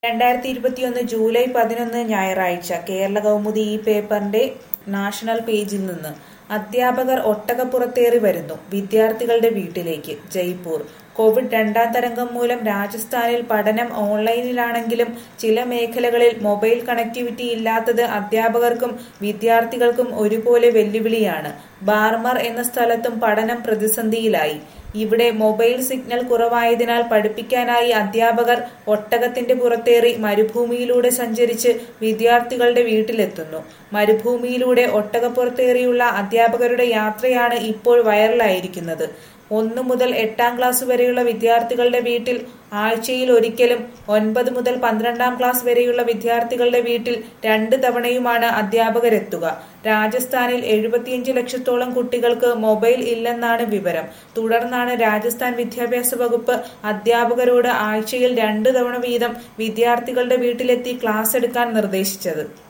രണ്ടായിരത്തി ഇരുപത്തിയൊന്ന് ജൂലൈ പതിനൊന്ന് ഞായറാഴ്ച കേരള കൗമുദി ഈ പേപ്പറിന്റെ നാഷണൽ പേജിൽ നിന്ന് അധ്യാപകർ ഒട്ടകപ്പുറത്തേറി വരുന്നു വിദ്യാർത്ഥികളുടെ വീട്ടിലേക്ക് ജയ്പൂർ കോവിഡ് രണ്ടാം തരംഗം മൂലം രാജസ്ഥാനിൽ പഠനം ഓൺലൈനിലാണെങ്കിലും ചില മേഖലകളിൽ മൊബൈൽ കണക്ടിവിറ്റി ഇല്ലാത്തത് അധ്യാപകർക്കും വിദ്യാർത്ഥികൾക്കും ഒരുപോലെ വെല്ലുവിളിയാണ് ബാർമർ എന്ന സ്ഥലത്തും പഠനം പ്രതിസന്ധിയിലായി ഇവിടെ മൊബൈൽ സിഗ്നൽ കുറവായതിനാൽ പഠിപ്പിക്കാനായി അധ്യാപകർ ഒട്ടകത്തിന്റെ പുറത്തേറി മരുഭൂമിയിലൂടെ സഞ്ചരിച്ച് വിദ്യാർത്ഥികളുടെ വീട്ടിലെത്തുന്നു മരുഭൂമിയിലൂടെ ഒട്ടകപ്പുറത്തേറിയുള്ള അധ്യാപകരുടെ യാത്രയാണ് ഇപ്പോൾ വൈറലായിരിക്കുന്നത് ഒന്ന് മുതൽ എട്ടാം ക്ലാസ് വരെയുള്ള വിദ്യാർത്ഥികളുടെ വീട്ടിൽ ആഴ്ചയിൽ ഒരിക്കലും ഒൻപത് മുതൽ പന്ത്രണ്ടാം ക്ലാസ് വരെയുള്ള വിദ്യാർത്ഥികളുടെ വീട്ടിൽ രണ്ട് തവണയുമാണ് അധ്യാപകരെത്തുക രാജസ്ഥാനിൽ എഴുപത്തിയഞ്ച് ലക്ഷത്തോളം കുട്ടികൾക്ക് മൊബൈൽ ഇല്ലെന്നാണ് വിവരം തുടർന്നാണ് രാജസ്ഥാൻ വിദ്യാഭ്യാസ വകുപ്പ് അധ്യാപകരോട് ആഴ്ചയിൽ രണ്ട് തവണ വീതം വിദ്യാർത്ഥികളുടെ വീട്ടിലെത്തി ക്ലാസ് എടുക്കാൻ നിർദ്ദേശിച്ചത്